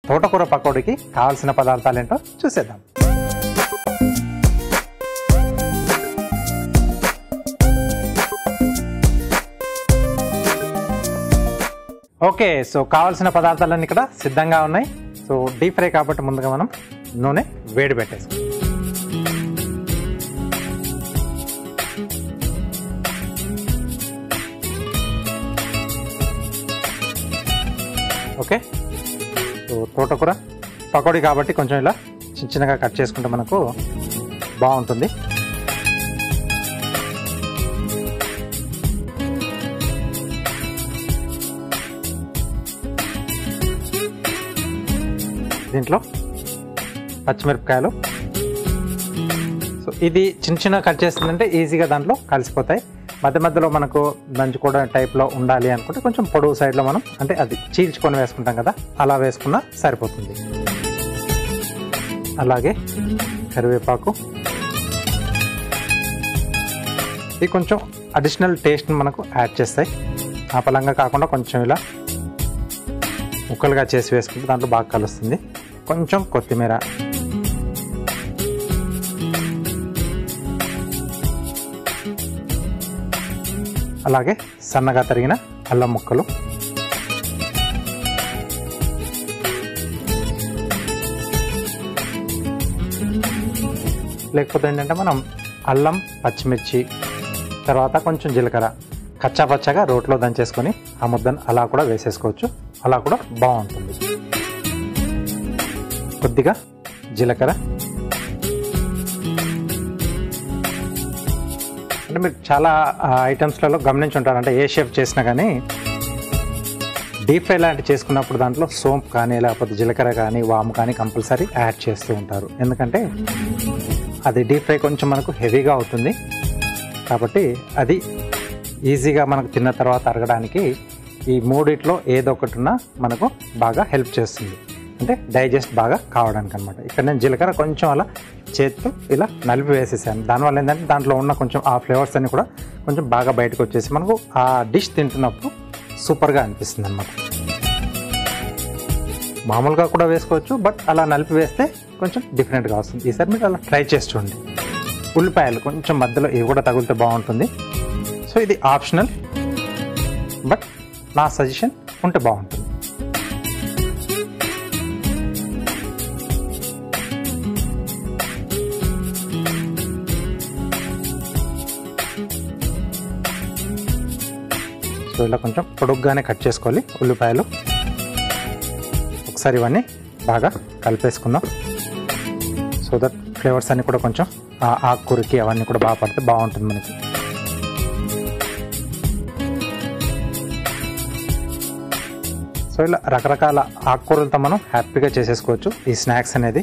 తోటకూర పకోడీకి కావాల్సిన పదార్థాలు ఏంటో చూసేద్దాం ఓకే సో కావాల్సిన పదార్థాలన్నీ ఇక్కడ సిద్ధంగా ఉన్నాయి సో డీప్ ఫ్రై కాబట్టి ముందుగా మనం నూనె వేడి పెట్టేసుకో ఓకే సో తోటకూర పకోడీ కాబట్టి కొంచెం ఇలా చిన్న చిన్నగా కట్ చేసుకుంటే మనకు బాగుంటుంది దీంట్లో పచ్చిమిరపకాయలు సో ఇది చిన్న చిన్న కట్ చేస్తుందంటే ఈజీగా దాంట్లో కలిసిపోతాయి మధ్య మధ్యలో మనకు దంచుకోవడం టైప్లో ఉండాలి అనుకుంటే కొంచెం పొడవు సైడ్లో మనం అంటే అది చీల్చుకొని వేసుకుంటాం కదా అలా వేసుకున్నా సరిపోతుంది అలాగే కరివేపాకు ఇది కొంచెం అడిషనల్ టేస్ట్ని మనకు యాడ్ చేస్తాయి ఆ పలంగా కాకుండా కొంచెం ఇలా ముక్కలుగా చేసి వేసుకుంటే దాంట్లో బాగా కలుస్తుంది కొంచెం కొత్తిమీర అలాగే సన్నగా తరిగిన అల్లం ముక్కలు లేకపోతే ఏంటంటే మనం అల్లం పచ్చిమిర్చి తర్వాత కొంచెం జీలకర్ర కచ్చా పచ్చగా రోట్లో దంచేసుకొని ఆ ముద్దను అలా కూడా వేసేసుకోవచ్చు అలా కూడా బాగుంటుంది కొద్దిగా జీలకర్ర అంటే మీరు చాలా ఐటమ్స్లలో గమనించుంటారు అంటే ఏ షేప్ చేసినా కానీ డీప్ ఫ్రై లాంటి చేసుకున్నప్పుడు దాంట్లో సోంపు కానీ లేకపోతే జీలకర్ర కానీ వాము కానీ కంపల్సరీ యాడ్ చేస్తూ ఉంటారు ఎందుకంటే అది డీప్ ఫ్రై కొంచెం మనకు హెవీగా అవుతుంది కాబట్టి అది ఈజీగా మనకు తిన్న తర్వాత అరగడానికి ఈ మూడిట్లో ఏదో ఒకటి ఉన్నా మనకు బాగా హెల్ప్ చేస్తుంది అంటే డైజెస్ట్ బాగా కావడానికి అనమాట ఇక్కడ నేను జీలకర్ర కొంచెం అలా చేతితో ఇలా నలిపి వేసేసాను దానివల్ల ఏంటంటే దాంట్లో ఉన్న కొంచెం ఆ ఫ్లేవర్స్ అన్ని కూడా కొంచెం బాగా బయటకు వచ్చేసి మనకు ఆ డిష్ తింటున్నప్పుడు సూపర్గా అనిపిస్తుంది అనమాట మామూలుగా కూడా వేసుకోవచ్చు బట్ అలా నలిపి వేస్తే కొంచెం డిఫరెంట్గా వస్తుంది ఈసారి మీరు అలా ట్రై చేసి చూడండి ఉల్లిపాయలు కొంచెం మధ్యలో ఇవి కూడా తగిలితే బాగుంటుంది సో ఇది ఆప్షనల్ బట్ నా సజెషన్ ఉంటే బాగుంటుంది సో ఇలా కొంచెం పొడుగ్గానే కట్ చేసుకోవాలి ఉల్లిపాయలు ఒకసారి ఇవన్నీ బాగా కలిపేసుకుందాం సో దట్ ఫ్లేవర్స్ అన్నీ కూడా కొంచెం ఆ ఆకుకూరకి అవన్నీ కూడా బాగా పడితే బాగుంటుంది మనకి సో ఇలా రకరకాల ఆకుకూరలతో మనం హ్యాపీగా చేసేసుకోవచ్చు ఈ స్నాక్స్ అనేది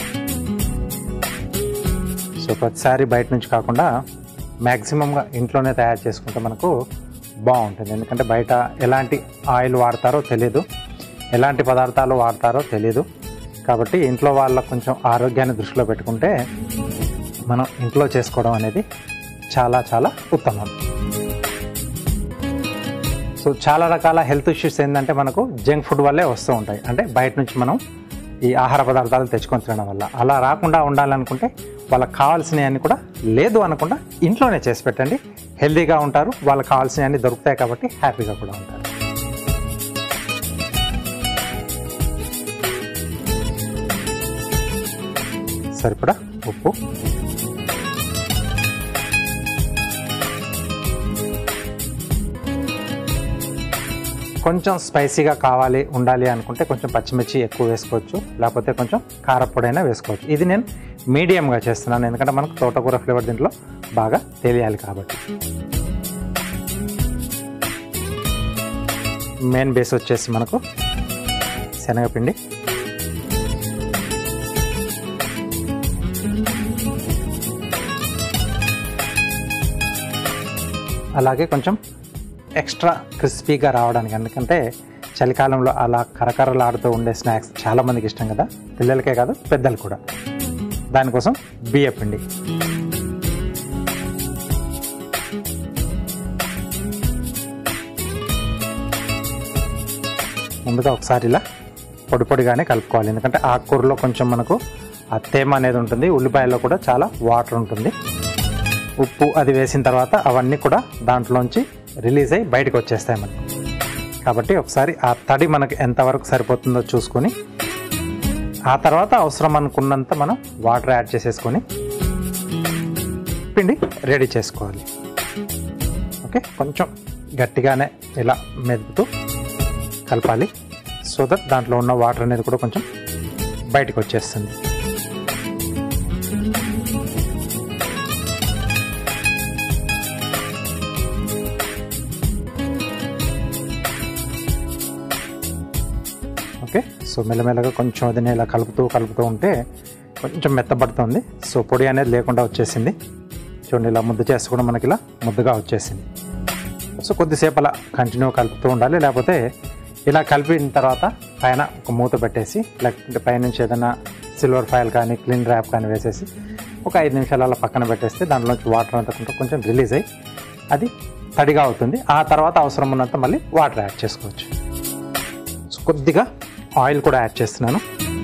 సో ప్రతిసారి బయట నుంచి కాకుండా మ్యాక్సిమంగా ఇంట్లోనే తయారు చేసుకుంటే మనకు బాగుంటుంది ఎందుకంటే బయట ఎలాంటి ఆయిల్ వాడతారో తెలియదు ఎలాంటి పదార్థాలు వాడతారో తెలియదు కాబట్టి ఇంట్లో వాళ్ళ కొంచెం ఆరోగ్యాన్ని దృష్టిలో పెట్టుకుంటే మనం ఇంట్లో చేసుకోవడం అనేది చాలా చాలా ఉత్తమం సో చాలా రకాల హెల్త్ ఇష్యూస్ ఏంటంటే మనకు జంక్ ఫుడ్ వల్లే వస్తూ ఉంటాయి అంటే బయట నుంచి మనం ఈ ఆహార పదార్థాలు తెచ్చుకొని తినడం వల్ల అలా రాకుండా ఉండాలనుకుంటే వాళ్ళకి కావాల్సినవి అన్ని కూడా లేదు అనకుండా ఇంట్లోనే చేసి పెట్టండి హెల్తీగా ఉంటారు వాళ్ళకి కావాల్సినవి అన్ని దొరుకుతాయి కాబట్టి హ్యాపీగా కూడా ఉంటారు సరిపడా ఉప్పు కొంచెం స్పైసీగా కావాలి ఉండాలి అనుకుంటే కొంచెం పచ్చిమిర్చి ఎక్కువ వేసుకోవచ్చు లేకపోతే కొంచెం కారపొడైనా వేసుకోవచ్చు ఇది నేను మీడియంగా చేస్తున్నాను ఎందుకంటే మనకు తోటకూర ఫ్లేవర్ దీంట్లో బాగా తెలియాలి కాబట్టి మెయిన్ బేస్ వచ్చేసి మనకు శనగపిండి అలాగే కొంచెం ఎక్స్ట్రా క్రిస్పీగా రావడానికి ఎందుకంటే చలికాలంలో అలా కరకరలాడుతూ ఉండే స్నాక్స్ చాలామందికి ఇష్టం కదా పిల్లలకే కాదు పెద్దలు కూడా దానికోసం బియ్య పిండి ముందుగా ఒకసారి ఇలా పొడి పొడిగానే కలుపుకోవాలి ఎందుకంటే ఆకుకూరలో కొంచెం మనకు ఆ తేమ అనేది ఉంటుంది ఉల్లిపాయల్లో కూడా చాలా వాటర్ ఉంటుంది ఉప్పు అది వేసిన తర్వాత అవన్నీ కూడా దాంట్లోంచి రిలీజ్ అయ్యి బయటకు వచ్చేస్తాయి మనకు కాబట్టి ఒకసారి ఆ తడి మనకి ఎంతవరకు సరిపోతుందో చూసుకొని ఆ తర్వాత అవసరం అనుకున్నంత మనం వాటర్ యాడ్ చేసేసుకొని పిండి రెడీ చేసుకోవాలి ఓకే కొంచెం గట్టిగానే ఇలా మెదుపుతూ కలపాలి సో దట్ దాంట్లో ఉన్న వాటర్ అనేది కూడా కొంచెం బయటకు వచ్చేస్తుంది ఓకే సో మెల్లమెల్లగా కొంచెం అదిని ఇలా కలుపుతూ కలుపుతూ ఉంటే కొంచెం మెత్తబడుతుంది సో పొడి అనేది లేకుండా వచ్చేసింది చూడండి ఇలా ముద్ద చేస్తే కూడా మనకి ఇలా ముద్దగా వచ్చేసింది సో కొద్దిసేపు అలా కంటిన్యూ కలుపుతూ ఉండాలి లేకపోతే ఇలా కలిపిన తర్వాత పైన ఒక మూత పెట్టేసి లేకపోతే పైనుంచి ఏదైనా సిల్వర్ ఫైల్ కానీ క్లీన్ ర్యాప్ కానీ వేసేసి ఒక ఐదు నిమిషాలు అలా పక్కన పెట్టేస్తే దాంట్లోంచి వాటర్ అంతా కొంచెం కొంచెం రిలీజ్ అయ్యి అది తడిగా అవుతుంది ఆ తర్వాత అవసరం ఉన్నంత మళ్ళీ వాటర్ యాడ్ చేసుకోవచ్చు సో కొద్దిగా ఆయిల్ కూడా యాడ్ చేస్తున్నాను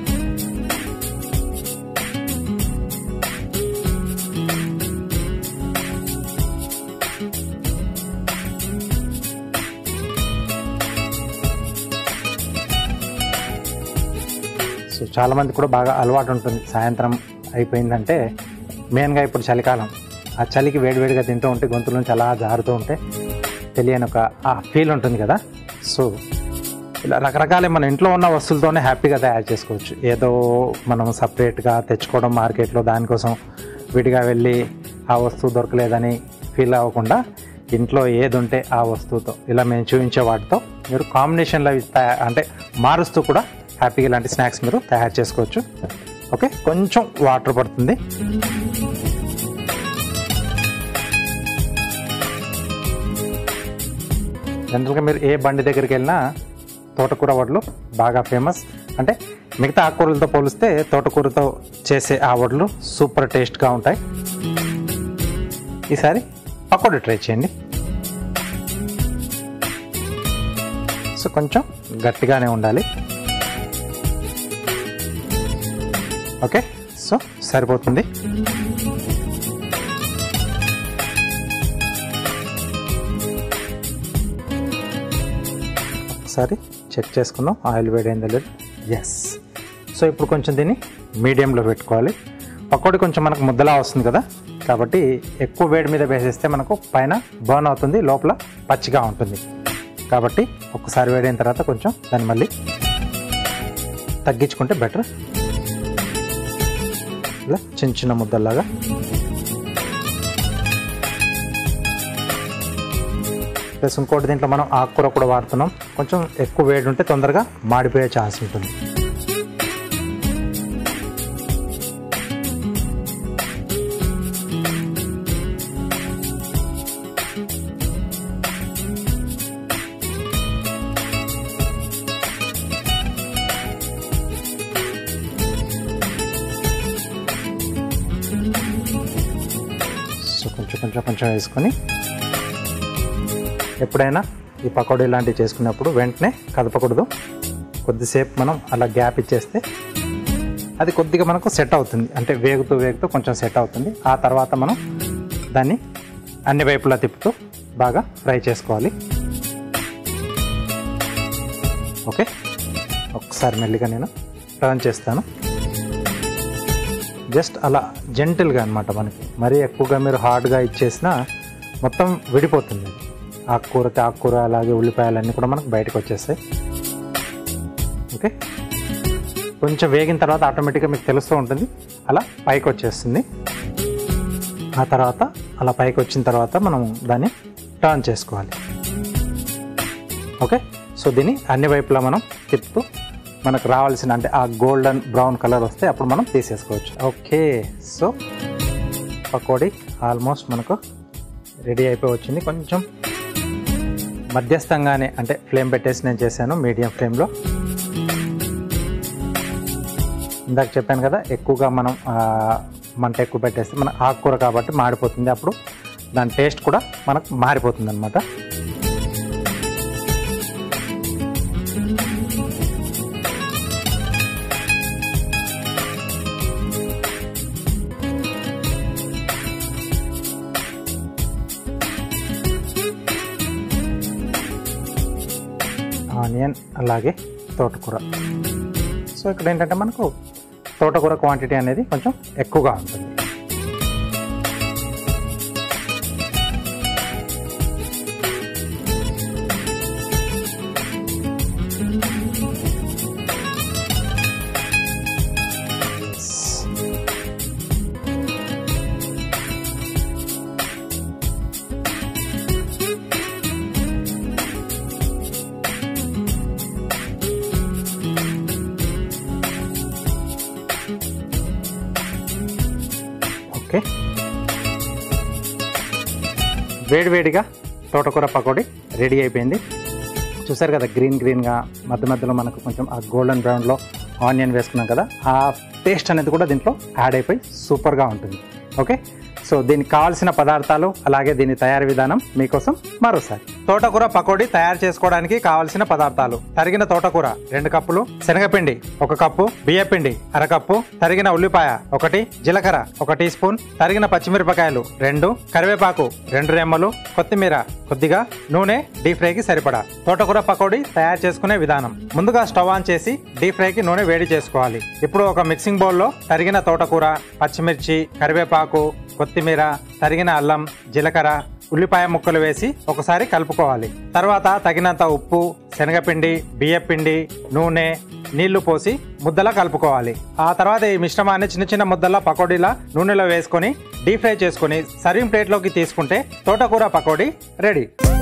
సో చాలామంది కూడా బాగా అలవాటు ఉంటుంది సాయంత్రం అయిపోయిందంటే మెయిన్గా ఇప్పుడు చలికాలం ఆ చలికి వేడివేడిగా తింటూ ఉంటే గొంతుల నుంచి అలా జారుతూ ఉంటే తెలియని ఒక ఆ ఫీల్ ఉంటుంది కదా సో ఇలా రకరకాల మన ఇంట్లో ఉన్న వస్తువులతోనే హ్యాపీగా తయారు చేసుకోవచ్చు ఏదో మనం సపరేట్గా తెచ్చుకోవడం మార్కెట్లో దానికోసం విడిగా వెళ్ళి ఆ వస్తువు దొరకలేదని ఫీల్ అవ్వకుండా ఇంట్లో ఏది ఉంటే ఆ వస్తువుతో ఇలా మేము చూపించే వాటితో మీరు కాంబినేషన్లో అవి తయా- అంటే మారుస్తూ కూడా హ్యాపీగా ఇలాంటి స్నాక్స్ మీరు తయారు చేసుకోవచ్చు ఓకే కొంచెం వాటర్ పడుతుంది జనరల్గా మీరు ఏ బండి దగ్గరికి వెళ్ళినా తోటకూర వడ్లు బాగా ఫేమస్ అంటే మిగతా ఆకుకూరలతో పోలిస్తే తోటకూరతో చేసే ఆ వడ్లు సూపర్ టేస్ట్గా ఉంటాయి ఈసారి పకోడీ ట్రై చేయండి సో కొంచెం గట్టిగానే ఉండాలి ఓకే సో సరిపోతుంది ఒకసారి చెక్ చేసుకుందాం ఆయిల్ వేడైందో లేదు ఎస్ సో ఇప్పుడు కొంచెం దీన్ని మీడియంలో పెట్టుకోవాలి పకోడీ కొంచెం మనకు ముద్దలా వస్తుంది కదా కాబట్టి ఎక్కువ వేడి మీద వేసేస్తే మనకు పైన బర్న్ అవుతుంది లోపల పచ్చిగా ఉంటుంది కాబట్టి ఒక్కసారి వేడైన తర్వాత కొంచెం దాన్ని మళ్ళీ తగ్గించుకుంటే బెటర్ ఇలా చిన్న చిన్న ముద్దల్లాగా ప్లస్ ఇంకోటి దీంట్లో మనం ఆకుకూర కూడా వాడుతున్నాం కొంచెం ఎక్కువ వేడి ఉంటే తొందరగా మాడిపోయే ఛాన్స్ ఉంటుంది సో కొంచెం కొంచెం కొంచెం వేసుకొని ఎప్పుడైనా ఈ పకోడీ లాంటివి చేసుకున్నప్పుడు వెంటనే కదపకూడదు కొద్దిసేపు మనం అలా గ్యాప్ ఇచ్చేస్తే అది కొద్దిగా మనకు సెట్ అవుతుంది అంటే వేగుతూ వేగుతూ కొంచెం సెట్ అవుతుంది ఆ తర్వాత మనం దాన్ని అన్ని వైపులా తిప్పుతూ బాగా ఫ్రై చేసుకోవాలి ఓకే ఒకసారి మెల్లిగా నేను టర్న్ చేస్తాను జస్ట్ అలా జెంటిల్గా అనమాట మనకి మరీ ఎక్కువగా మీరు హార్డ్గా ఇచ్చేసినా మొత్తం విడిపోతుంది అది ఆకుకూరకి ఆకుకూర అలాగే ఉల్లిపాయలన్నీ కూడా మనకు బయటకు వచ్చేస్తాయి ఓకే కొంచెం వేగిన తర్వాత ఆటోమేటిక్గా మీకు తెలుస్తూ ఉంటుంది అలా పైకి వచ్చేస్తుంది ఆ తర్వాత అలా పైకి వచ్చిన తర్వాత మనం దాన్ని టర్న్ చేసుకోవాలి ఓకే సో దీన్ని అన్ని వైపులా మనం తిప్పుతూ మనకు రావాల్సిన అంటే ఆ గోల్డెన్ బ్రౌన్ కలర్ వస్తే అప్పుడు మనం తీసేసుకోవచ్చు ఓకే సో పకోడీ ఆల్మోస్ట్ మనకు రెడీ అయిపోయి వచ్చింది కొంచెం మధ్యస్థంగానే అంటే ఫ్లేమ్ పెట్టేసి నేను చేశాను మీడియం ఫ్లేమ్లో ఇందాక చెప్పాను కదా ఎక్కువగా మనం ఆ, మంట ఎక్కువ పెట్టేస్తే మన ఆకుకూర కాబట్టి మాడిపోతుంది అప్పుడు దాని టేస్ట్ కూడా మనకు మారిపోతుంది అనమాట ఆనియన్ అలాగే తోటకూర సో ఇక్కడ ఏంటంటే మనకు తోటకూర క్వాంటిటీ అనేది కొంచెం ఎక్కువగా ఉంటుంది ఓకే వేడివేడిగా తోటకూర పకోడీ రెడీ అయిపోయింది చూసారు కదా గ్రీన్ గ్రీన్గా మధ్య మధ్యలో మనకు కొంచెం ఆ గోల్డెన్ బ్రౌన్లో ఆనియన్ వేసుకున్నాం కదా ఆ టేస్ట్ అనేది కూడా దీంట్లో యాడ్ అయిపోయి సూపర్గా ఉంటుంది ఓకే సో దీనికి కావాల్సిన పదార్థాలు అలాగే దీని తయారీ విధానం మీకోసం మరోసారి తోటకూర పకోడీ తయారు చేసుకోవడానికి కావాల్సిన పదార్థాలు తరిగిన తోటకూర రెండు కప్పులు శనగపిండి ఒక కప్పు బియ్యపిండి అరకప్పు తరిగిన ఉల్లిపాయ ఒకటి జీలకర్ర ఒక టీ స్పూన్ తరిగిన పచ్చిమిరపకాయలు రెండు కరివేపాకు రెండు రెమ్మలు కొత్తిమీర కొద్దిగా నూనె డీప్ ఫ్రైకి సరిపడా తోటకూర పకోడీ తయారు చేసుకునే విధానం ముందుగా స్టవ్ ఆన్ చేసి డీప్ ఫ్రైకి నూనె వేడి చేసుకోవాలి ఇప్పుడు ఒక మిక్సింగ్ బౌల్లో తరిగిన తోటకూర పచ్చిమిర్చి కరివేపాకు కొత్తిమీర తరిగిన అల్లం జీలకర్ర ఉల్లిపాయ ముక్కలు వేసి ఒకసారి కలుపుకోవాలి తర్వాత తగినంత ఉప్పు శనగపిండి బియ్యపిండి నూనె నీళ్లు పోసి ముద్దలా కలుపుకోవాలి ఆ తర్వాత ఈ మిశ్రమాన్ని చిన్న చిన్న ముద్దలా పకోడీలా నూనెలో వేసుకొని డీప్ ఫ్రై చేసుకొని సర్వింగ్ ప్లేట్లోకి తీసుకుంటే తోటకూర పకోడీ రెడీ